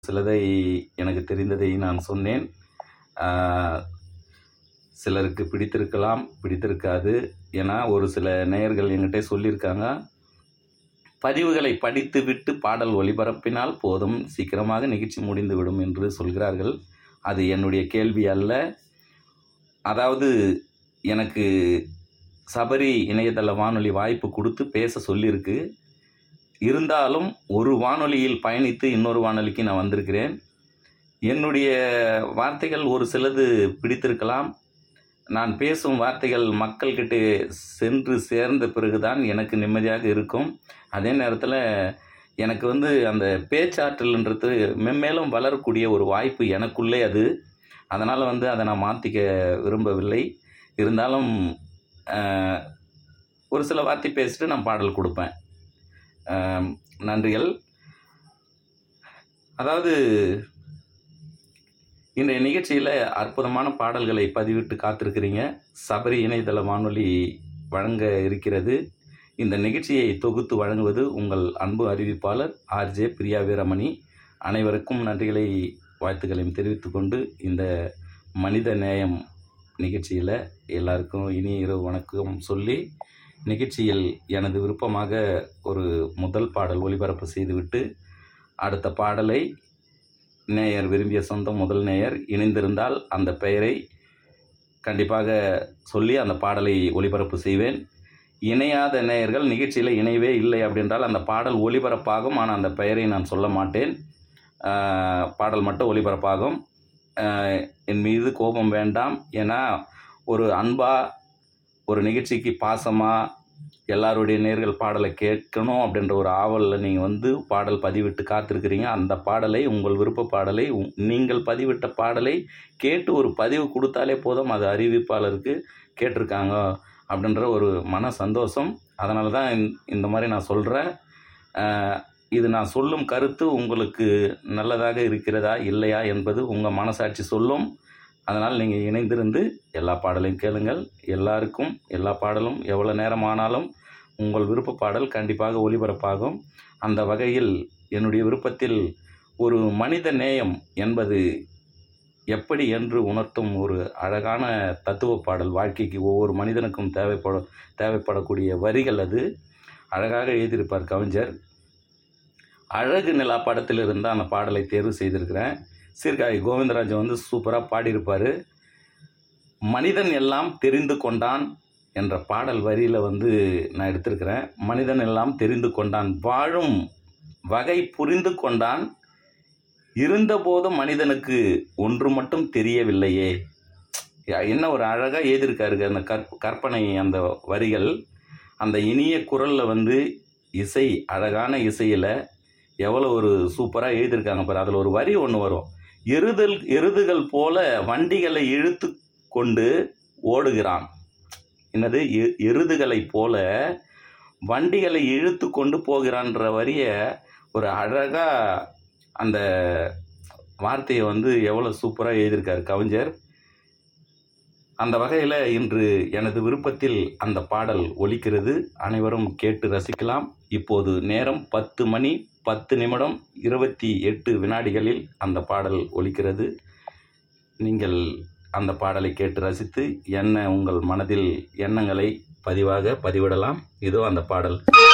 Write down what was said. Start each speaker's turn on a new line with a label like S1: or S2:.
S1: சிலதை எனக்கு தெரிந்ததை நான் சொன்னேன் ஆஹ், சிலருக்கு பிடித்திருக்கலாம் பிடித்திருக்காது ஏன்னா ஒரு சில நேயர்கள் என்கிட்ட சொல்லியிருக்காங்க பதிவுகளை படித்து விட்டு பாடல் ஒளிபரப்பினால் போதும் சீக்கிரமாக நிகழ்ச்சி முடிந்துவிடும் என்று சொல்கிறார்கள் அது என்னுடைய கேள்வி அல்ல அதாவது எனக்கு சபரி இணையதள வானொலி வாய்ப்பு கொடுத்து பேச சொல்லியிருக்கு இருந்தாலும் ஒரு வானொலியில் பயணித்து இன்னொரு வானொலிக்கு நான் வந்திருக்கிறேன் என்னுடைய வார்த்தைகள் ஒரு சிலது பிடித்திருக்கலாம் நான் பேசும் வார்த்தைகள் மக்கள்கிட்ட சென்று சேர்ந்த பிறகுதான் எனக்கு நிம்மதியாக இருக்கும் அதே நேரத்தில் எனக்கு வந்து அந்த பேச்சாற்றல்ன்றது மென்மேலும் வளரக்கூடிய ஒரு வாய்ப்பு எனக்குள்ளே அது அதனால் வந்து அதை நான் மாற்றிக்க விரும்பவில்லை இருந்தாலும் ஆஹ், ஒரு சில வார்த்தை பேசிட்டு நான் பாடல் கொடுப்பேன் ஆம், நன்றிகள் அதாவது இன்றைய நிகழ்ச்சியில் அற்புதமான பாடல்களை பதிவிட்டு காத்திருக்கிறீங்க சபரி இணையதள வானொலி வழங்க இருக்கிறது இந்த நிகழ்ச்சியை தொகுத்து வழங்குவது உங்கள் அன்பு அறிவிப்பாளர் ஆர்ஜே பிரியா வீரமணி அனைவருக்கும் நன்றிகளை வாழ்த்துக்களையும் தெரிவித்துக்கொண்டு இந்த மனித நேயம் நிகழ்ச்சியில் எல்லாருக்கும் இனிய இரவு வணக்கம் சொல்லி நிகழ்ச்சியில் எனது விருப்பமாக ஒரு முதல் பாடல் ஒளிபரப்பு செய்துவிட்டு அடுத்த பாடலை நேயர் விரும்பிய சொந்தம் முதல் நேயர் இணைந்திருந்தால் அந்த பெயரை கண்டிப்பாக சொல்லி அந்த பாடலை ஒளிபரப்பு செய்வேன் இணையாத நேயர்கள் நிகழ்ச்சியில் இணையவே இல்லை அப்படின்றால் அந்த பாடல் ஒளிபரப்பாகும் ஆனால் அந்த பெயரை நான் சொல்ல மாட்டேன் ஆஹ், பாடல் மட்டும் ஒளிபரப்பாகும் ஆஹ், என் மீது கோபம் வேண்டாம் ஏன்னா ஒரு அன்பா ஒரு நிகழ்ச்சிக்கு பாசமாக எல்லாருடைய நேர்கள் பாடலை கேட்கணும் அப்படின்ற ஒரு ஆவலில் நீங்கள் வந்து பாடல் பதிவிட்டு காத்திருக்கிறீங்க அந்த பாடலை உங்கள் விருப்ப பாடலை உ- நீங்கள் பதிவிட்ட பாடலை கேட்டு ஒரு பதிவு கொடுத்தாலே போதும் அது அறிவிப்பாளருக்கு கேட்டிருக்காங்க அப்படின்ற ஒரு மன சந்தோஷம் அதனால தான் இந்த- இந்த மாதிரி நான் சொல்கிறேன் இது நான் சொல்லும் கருத்து உங்களுக்கு நல்லதாக இருக்கிறதா இல்லையா என்பது உங்கள் மனசாட்சி சொல்லும் அதனால் நீங்கள் இணைந்திருந்து எல்லா பாடலையும் கேளுங்கள் எல்லாருக்கும் எல்லா பாடலும் எவ்வளோ நேரம் ஆனாலும் உங்கள் விருப்ப பாடல் கண்டிப்பாக ஒளிபரப்பாகும் அந்த வகையில் என்னுடைய விருப்பத்தில் ஒரு மனித நேயம் என்பது எப்படி என்று உணர்த்தும் ஒரு அழகான தத்துவ பாடல் வாழ்க்கைக்கு ஒவ்வொரு மனிதனுக்கும் தேவைப்பட தேவைப்படக்கூடிய வரிகள் அது அழகாக எழுதியிருப்பார் கவிஞர் அழகு நிலா படத்தில் இருந்த அந்த பாடலை தேர்வு செய்திருக்கிறேன் சீர்காழி கோவிந்தராஜன் வந்து சூப்பராக பாடியிருப்பார் மனிதன் எல்லாம் தெரிந்து கொண்டான் என்ற பாடல் வரியில் வந்து நான் எடுத்திருக்கிறேன் மனிதன் எல்லாம் தெரிந்து கொண்டான் வாழும் வகை புரிந்து கொண்டான் இருந்தபோதும் மனிதனுக்கு ஒன்று மட்டும் தெரியவில்லையே என்ன ஒரு அழகாக எழுதியிருக்காரு அந்த கற் கற்பனை அந்த வரிகள் அந்த இனிய குரலில் வந்து இசை அழகான இசையில் எவ்வளோ ஒரு சூப்பராக எழுதியிருக்காங்க பாரு அதில் ஒரு வரி ஒன்று வரும் எருதல் எருதுகள் போல வண்டிகளை இழுத்து கொண்டு ஓடுகிறான் என்னது எ- எருதுகளைப் போல வண்டிகளை இழுத்து கொண்டு போகிறான்ற வரிய ஒரு அழகாக அந்த வார்த்தையை வந்து எவ்வளோ சூப்பராக எழுதியிருக்காரு கவிஞர் அந்த வகையில் இன்று எனது விருப்பத்தில் அந்த பாடல் ஒலிக்கிறது அனைவரும் கேட்டு ரசிக்கலாம் இப்போது நேரம் பத்து மணி பத்து நிமிடம் இருபத்தி எட்டு வினாடிகளில் அந்த பாடல் ஒலிக்கிறது நீங்கள் அந்த பாடலை கேட்டு ரசித்து என்ன உங்கள் மனதில் எண்ணங்களை பதிவாக பதிவிடலாம் இதோ அந்த பாடல்